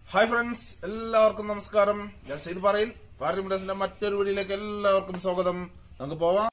hi friends എല്ലാവർക്കും നമസ്കാരം ഞാൻ സെയ്ത് പറയിൽ പാർലമെന്റസിന്റെ മറ്റൊരു വീഡിയോയിലേക്ക് എല്ലാവർക്കും സ്വാഗതം നമുക്ക് പോവാം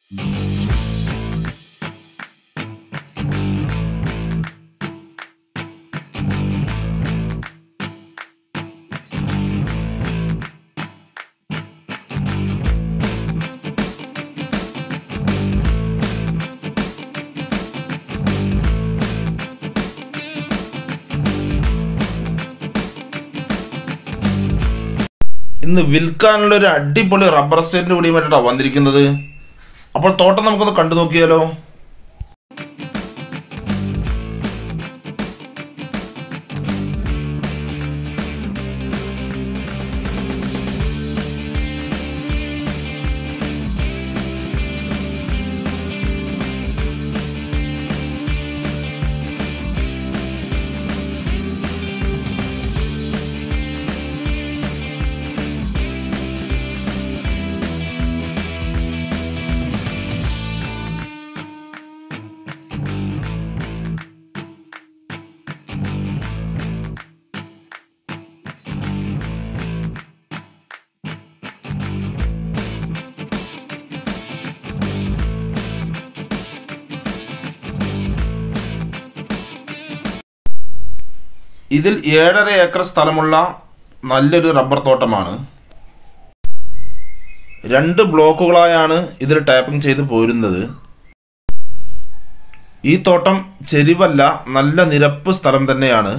ഇന്ന് വിൽക്കാനുള്ള ഒരു അടിപൊളി റബ്ബർ എസ്റ്റേറ്റിന്റെ വീഡിയോമായിട്ടാണ് വന്നിരിക്കുന്നത് അപ്പോൾ തോട്ടം നമുക്കൊന്ന് കണ്ടു നോക്കിയാലോ ഇതിൽ ഏഴര ഏക്കർ സ്ഥലമുള്ള നല്ലൊരു റബ്ബർ തോട്ടമാണ് രണ്ട് ബ്ലോക്കുകളായാണ് ഇതിൽ ടാപ്പിംഗ് ചെയ്ത് പോരുന്നത് ഈ തോട്ടം ചെരിവല്ല നല്ല നിരപ്പ് സ്ഥലം തന്നെയാണ്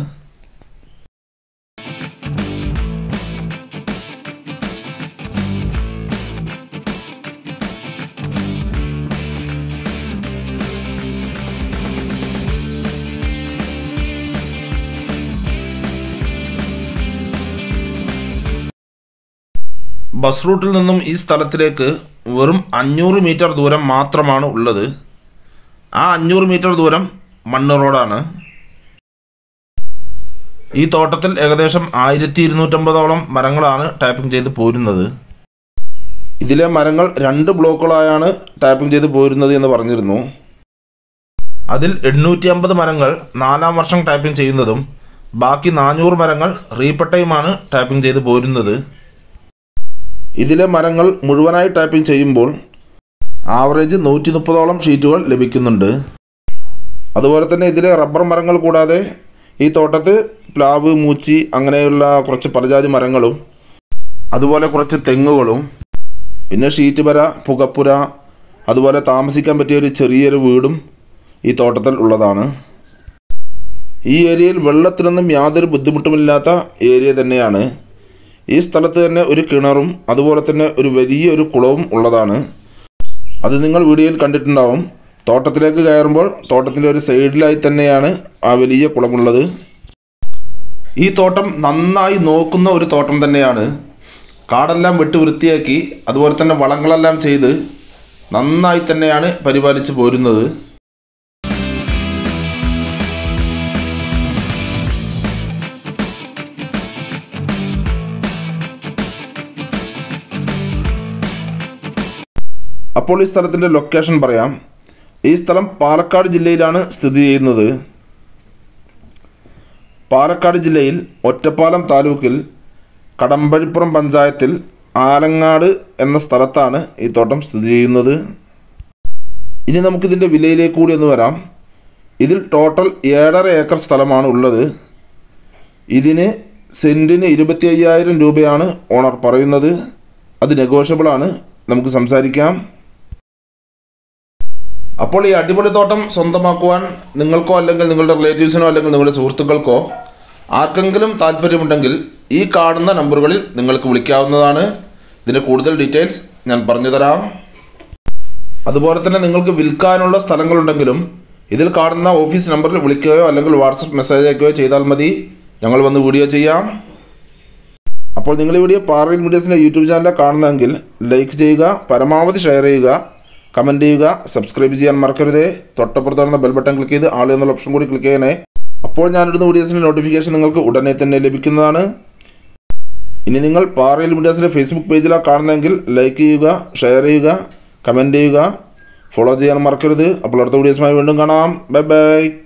ബസ് റൂട്ടിൽ നിന്നും ഈ സ്ഥലത്തിലേക്ക് വെറും അഞ്ഞൂറ് മീറ്റർ ദൂരം മാത്രമാണ് ഉള്ളത് ആ അഞ്ഞൂറ് മീറ്റർ ദൂരം മണ്ണ് റോഡാണ് ഈ തോട്ടത്തിൽ ഏകദേശം ആയിരത്തി ഇരുന്നൂറ്റമ്പതോളം മരങ്ങളാണ് ടാപ്പിംഗ് ചെയ്ത് പോരുന്നത് ഇതിലെ മരങ്ങൾ രണ്ട് ബ്ലോക്കുകളായാണ് ടാപ്പിംഗ് ചെയ്ത് പോരുന്നത് എന്ന് പറഞ്ഞിരുന്നു അതിൽ എണ്ണൂറ്റി അമ്പത് മരങ്ങൾ നാലാം വർഷം ടാപ്പിംഗ് ചെയ്യുന്നതും ബാക്കി നാനൂറ് മരങ്ങൾ റീപട്ടയുമാണ് ടാപ്പിംഗ് ചെയ്ത് പോരുന്നത് ഇതിലെ മരങ്ങൾ മുഴുവനായി ടാപ്പിംഗ് ചെയ്യുമ്പോൾ ആവറേജ് നൂറ്റി മുപ്പതോളം ഷീറ്റുകൾ ലഭിക്കുന്നുണ്ട് അതുപോലെ തന്നെ ഇതിലെ റബ്ബർ മരങ്ങൾ കൂടാതെ ഈ തോട്ടത്ത് പ്ലാവ് മൂച്ചി അങ്ങനെയുള്ള കുറച്ച് പലജാതി മരങ്ങളും അതുപോലെ കുറച്ച് തെങ്ങുകളും പിന്നെ ഷീറ്റ് വര പുകപ്പുര അതുപോലെ താമസിക്കാൻ പറ്റിയ ഒരു ചെറിയൊരു വീടും ഈ തോട്ടത്തിൽ ഉള്ളതാണ് ഈ ഏരിയയിൽ വെള്ളത്തിനൊന്നും യാതൊരു ബുദ്ധിമുട്ടുമില്ലാത്ത ഏരിയ തന്നെയാണ് ഈ സ്ഥലത്ത് തന്നെ ഒരു കിണറും അതുപോലെ തന്നെ ഒരു വലിയൊരു കുളവും ഉള്ളതാണ് അത് നിങ്ങൾ വീഡിയോയിൽ കണ്ടിട്ടുണ്ടാവും തോട്ടത്തിലേക്ക് കയറുമ്പോൾ തോട്ടത്തിൻ്റെ ഒരു സൈഡിലായി തന്നെയാണ് ആ വലിയ കുളമുള്ളത് ഈ തോട്ടം നന്നായി നോക്കുന്ന ഒരു തോട്ടം തന്നെയാണ് കാടെല്ലാം വെട്ടി വൃത്തിയാക്കി അതുപോലെ തന്നെ വളങ്ങളെല്ലാം ചെയ്ത് നന്നായി തന്നെയാണ് പരിപാലിച്ച് പോരുന്നത് അപ്പോൾ ഈ സ്ഥലത്തിൻ്റെ ലൊക്കേഷൻ പറയാം ഈ സ്ഥലം പാലക്കാട് ജില്ലയിലാണ് സ്ഥിതി ചെയ്യുന്നത് പാലക്കാട് ജില്ലയിൽ ഒറ്റപ്പാലം താലൂക്കിൽ കടമ്പഴിപ്പുറം പഞ്ചായത്തിൽ ആലങ്ങാട് എന്ന സ്ഥലത്താണ് ഈ തോട്ടം സ്ഥിതി ചെയ്യുന്നത് ഇനി നമുക്കിതിൻ്റെ വിലയിലേക്ക് കൂടി ഒന്ന് വരാം ഇതിൽ ടോട്ടൽ ഏഴര ഏക്കർ സ്ഥലമാണ് ഉള്ളത് ഇതിന് സെൻറ്റിന് ഇരുപത്തി അയ്യായിരം രൂപയാണ് ഓണർ പറയുന്നത് അത് നെഗോഷ്യബിളാണ് നമുക്ക് സംസാരിക്കാം അപ്പോൾ ഈ അടിപൊളി തോട്ടം സ്വന്തമാക്കുവാൻ നിങ്ങൾക്കോ അല്ലെങ്കിൽ നിങ്ങളുടെ റിലേറ്റീവ്സിനോ അല്ലെങ്കിൽ നിങ്ങളുടെ സുഹൃത്തുക്കൾക്കോ ആർക്കെങ്കിലും താല്പര്യമുണ്ടെങ്കിൽ ഈ കാണുന്ന നമ്പറുകളിൽ നിങ്ങൾക്ക് വിളിക്കാവുന്നതാണ് ഇതിൻ്റെ കൂടുതൽ ഡീറ്റെയിൽസ് ഞാൻ പറഞ്ഞു തരാം അതുപോലെ തന്നെ നിങ്ങൾക്ക് വിൽക്കാനുള്ള സ്ഥലങ്ങളുണ്ടെങ്കിലും ഇതിൽ കാണുന്ന ഓഫീസ് നമ്പറിൽ വിളിക്കുകയോ അല്ലെങ്കിൽ വാട്സപ്പ് മെസ്സേജ് അയക്കുകയോ ചെയ്താൽ മതി ഞങ്ങൾ വന്ന് വീഡിയോ ചെയ്യാം അപ്പോൾ നിങ്ങൾ ഈ വീഡിയോ പാർലൻ മീഡിയസിൻ്റെ യൂട്യൂബ് ചാനൽ കാണുന്നതെങ്കിൽ ലൈക്ക് ചെയ്യുക പരമാവധി ഷെയർ ചെയ്യുക കമൻറ്റ് ചെയ്യുക സബ്സ്ക്രൈബ് ചെയ്യാൻ മറക്കരുതേ തൊട്ടപ്പുറത്തുള്ള ബെൽ ബട്ടൺ ക്ലിക്ക് ചെയ്ത് ആൾ എന്നുള്ള ഓപ്ഷൻ കൂടി ക്ലിക്ക് ചെയ്യണേ അപ്പോൾ ഞാനിടുന്ന വീഡിയോസിൻ്റെ നോട്ടിഫിക്കേഷൻ നിങ്ങൾക്ക് ഉടനെ തന്നെ ലഭിക്കുന്നതാണ് ഇനി നിങ്ങൾ പാറയിൽ മീഡിയാസിൻ്റെ ഫേസ്ബുക്ക് പേജിലാണ് കാണുന്നതെങ്കിൽ ലൈക്ക് ചെയ്യുക ഷെയർ ചെയ്യുക കമൻറ്റ് ചെയ്യുക ഫോളോ ചെയ്യാൻ മറക്കരുത് അപ്പോൾ അടുത്ത വീഡിയോസുമായി വീണ്ടും കാണാം ബൈ ബൈ